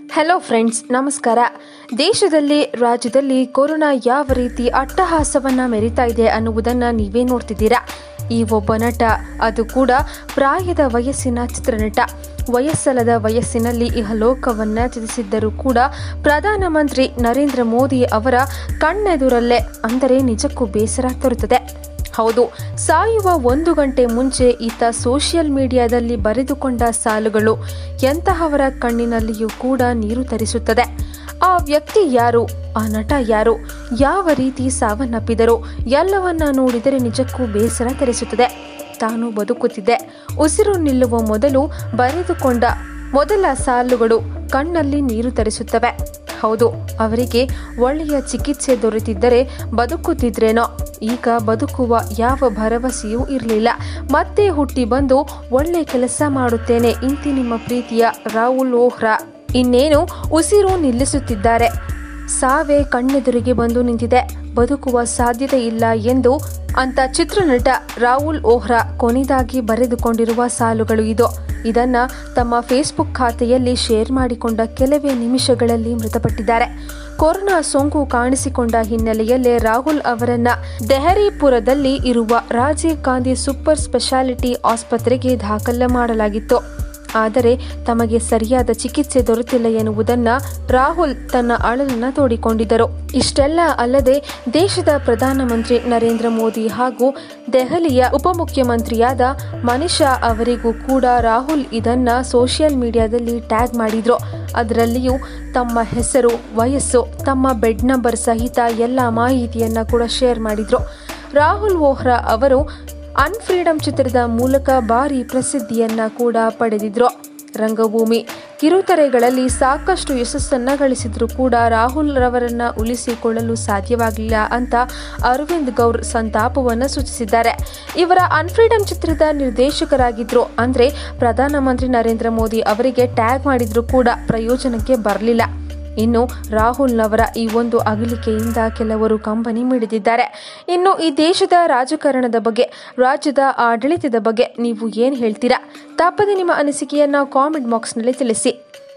hello friends ನಮಸ್ಕಾರ ದೇಶದಲ್ಲಿ ರಾಜ್ಯದಲ್ಲಿ ಕೊರೋನಾ ಯಾವ ರೀತಿ ಅಟ್ಟಹಾಸವನ್ನ ಮೆರಿತಾ ಇದೆ ಅನ್ನುವುದನ್ನ ನೀವೇ ನೋಡ್ತಿದ್ದೀರಾ ಈ ಒಬ್ಬ ನಟ ಅದು ಕೂಡ ಪ್ರಾಯದ ವಯಸ್ಸಿನ ಚಿತ್ರನಟ ವಯಸ್ಸಲ್ಲದ ವಯಸ್ಸಿನಲ್ಲಿ ಇಹಲೋಕವನ್ನ ತ್ಯಜಿಸಿದ್ದರೂ ಕೂಡ ಪ್ರಧಾನಮಂತ್ರಿ ನರೇಂದ್ರ ಮೋದಿ ಅವರ ಕಣ್ಣೆದುರಲ್ಲೇ ಅಂದರೆ ನಿಜಕ್ಕೂ ಬೇಸರ ತರುತ್ತದೆ ಹೌದು ಸಾಯುವ ಒಂದು ಗಂಟೆ ಮುಂಚೆ ಈತ ಸೋಷಿಯಲ್ ಮೀಡಿಯಾದಲ್ಲಿ ಬರೆದುಕೊಂಡ ಸಾಲುಗಳು ಎಂತಹವರ ಕಣ್ಣಿನಲ್ಲಿಯೂ ಕೂಡ ನೀರು ತರಿಸುತ್ತದೆ ಆ ವ್ಯಕ್ತಿ ಯಾರು ಆ ನಟ ಯಾರು ಯಾವ ರೀತಿ ಸಾವನ್ನಪ್ಪಿದರು ಎಲ್ಲವನ್ನ ನೋಡಿದರೆ ನಿಜಕ್ಕೂ ಬೇಸರ ತರಿಸುತ್ತದೆ ತಾನು ಬದುಕುತ್ತಿದ್ದೆ ಉಸಿರು ನಿಲ್ಲುವ ಮೊದಲು ಬರೆದುಕೊಂಡ ಮೊದಲ ಸಾಲುಗಳು ಕಣ್ಣಲ್ಲಿ ನೀರು ತರಿಸುತ್ತವೆ ಹೌದು ಅವರಿಗೆ ಒಳ್ಳೆಯ ಚಿಕಿತ್ಸೆ ದೊರೆತಿದ್ದರೆ ಬದುಕುತ್ತಿದ್ರೇನೋ ಈಗ ಬದುಕುವ ಯಾವ ಭರವಸೆಯೂ ಇರಲಿಲ್ಲ ಮತ್ತೆ ಹುಟ್ಟಿ ಬಂದು ಒಳ್ಳೆ ಕೆಲಸ ಮಾಡುತ್ತೇನೆ ಇಂತಿ ನಿಮ್ಮ ಪ್ರೀತಿಯ ರಾಹುಲ್ ಓಹ್ರಾ ಇನ್ನೇನು ಉಸಿರು ನಿಲ್ಲಿಸುತ್ತಿದ್ದಾರೆ ಸಾವೇ ಕಣ್ಣೆದುರಿಗೆ ಬಂದು ನಿಂತಿದೆ ಬದುಕುವ ಸಾಧ್ಯತೆ ಇಲ್ಲ ಎಂದು ಅಂತ ಚಿತ್ರನಟ ರಾಹುಲ್ ಓಹ್ರಾ ಕೊನೆಯದಾಗಿ ಬರೆದುಕೊಂಡಿರುವ ಸಾಲುಗಳು ಇದು ಇದನ್ನ ತಮ್ಮ ಫೇಸ್ಬುಕ್ ಖಾತೆಯಲ್ಲಿ ಶೇರ್ ಮಾಡಿಕೊಂಡ ಕೆಲವೇ ನಿಮಿಷಗಳಲ್ಲಿ ಮೃತಪಟ್ಟಿದ್ದಾರೆ ಕೊರೋನಾ ಸೋಂಕು ಕಾಣಿಸಿಕೊಂಡ ಹಿನ್ನೆಲೆಯಲ್ಲೇ ರಾಹುಲ್ ಅವರನ್ನ ದೆಹರಿಪುರದಲ್ಲಿ ಇರುವ ರಾಜೀವ್ ಗಾಂಧಿ ಸೂಪರ್ ಸ್ಪೆಷಾಲಿಟಿ ಆಸ್ಪತ್ರೆಗೆ ದಾಖಲೆ ಮಾಡಲಾಗಿತ್ತು ಆದರೆ ತಮಗೆ ಸರಿಯಾದ ಚಿಕಿತ್ಸೆ ದೊರೆತಿಲ್ಲ ಎನ್ನುವುದನ್ನ ರಾಹುಲ್ ತನ್ನ ಅಳಲನ್ನ ತೋಡಿಕೊಂಡಿದ್ದರು ಇಷ್ಟೆಲ್ಲ ಅಲ್ಲದೆ ದೇಶದ ಪ್ರಧಾನಮಂತ್ರಿ ನರೇಂದ್ರ ಮೋದಿ ಹಾಗೂ ದೆಹಲಿಯ ಉಪಮುಖ್ಯಮಂತ್ರಿಯಾದ ಮನಿಷಾ ಅವರಿಗೂ ಕೂಡ ರಾಹುಲ್ ಇದನ್ನ ಸೋಷಿಯಲ್ ಮೀಡಿಯಾದಲ್ಲಿ ಟ್ಯಾಗ್ ಮಾಡಿದ್ರು ಅದರಲ್ಲಿಯೂ ತಮ್ಮ ಹೆಸರು ವಯಸ್ಸು ತಮ್ಮ ಬೆಡ್ ನಂಬರ್ ಸಹಿತ ಎಲ್ಲ ಮಾಹಿತಿಯನ್ನ ಕೂಡ ಶೇರ್ ಮಾಡಿದ್ರು ರಾಹುಲ್ ವೋಹ್ರಾ ಅವರು ಅನ್ಫ್ರೀಡಮ್ ಚಿತ್ರದ ಮೂಲಕ ಭಾರಿ ಪ್ರಸಿದ್ಧಿಯನ್ನ ಕೂಡ ಪಡೆದಿದ್ರು ರಂಗಭೂಮಿ ಕಿರುತೆರೆಗಳಲ್ಲಿ ಸಾಕಷ್ಟು ಯಶಸ್ಸನ್ನ ಗಳಿಸಿದ್ರು ಕೂಡ ರಾಹುಲ್ ರವರನ್ನ ಉಳಿಸಿಕೊಳ್ಳಲು ಸಾಧ್ಯವಾಗಲಿಲ್ಲ ಅಂತ ಅರವಿಂದ್ ಗೌರ್ ಸಂತಾಪವನ್ನು ಸೂಚಿಸಿದ್ದಾರೆ ಇವರ ಅನ್ಫ್ರೀಡಮ್ ಚಿತ್ರದ ನಿರ್ದೇಶಕರಾಗಿದ್ರು ಅಂದ್ರೆ ಪ್ರಧಾನಮಂತ್ರಿ ನರೇಂದ್ರ ಮೋದಿ ಅವರಿಗೆ ಟ್ಯಾಗ್ ಮಾಡಿದ್ರು ಕೂಡ ಪ್ರಯೋಜನಕ್ಕೆ ಬರಲಿಲ್ಲ ಇನ್ನು ರಾಹುಲ್ನವರ ಈ ಒಂದು ಅಗಲಿಕೆಯಿಂದ ಕೆಲವರು ಕಂಬನಿ ಮಿಡಿದಿದ್ದಾರೆ ಇನ್ನು ಈ ದೇಶದ ರಾಜಕಾರಣದ ಬಗ್ಗೆ ರಾಜ್ಯದ ಆಡಳಿತದ ಬಗ್ಗೆ ನೀವು ಏನು ಹೇಳ್ತೀರಾ ತಪ್ಪದೆ ನಿಮ್ಮ ಅನಿಸಿಕೆಯನ್ನ ಕಾಮೆಂಟ್ ಬಾಕ್ಸ್ನಲ್ಲಿ ತಿಳಿಸಿ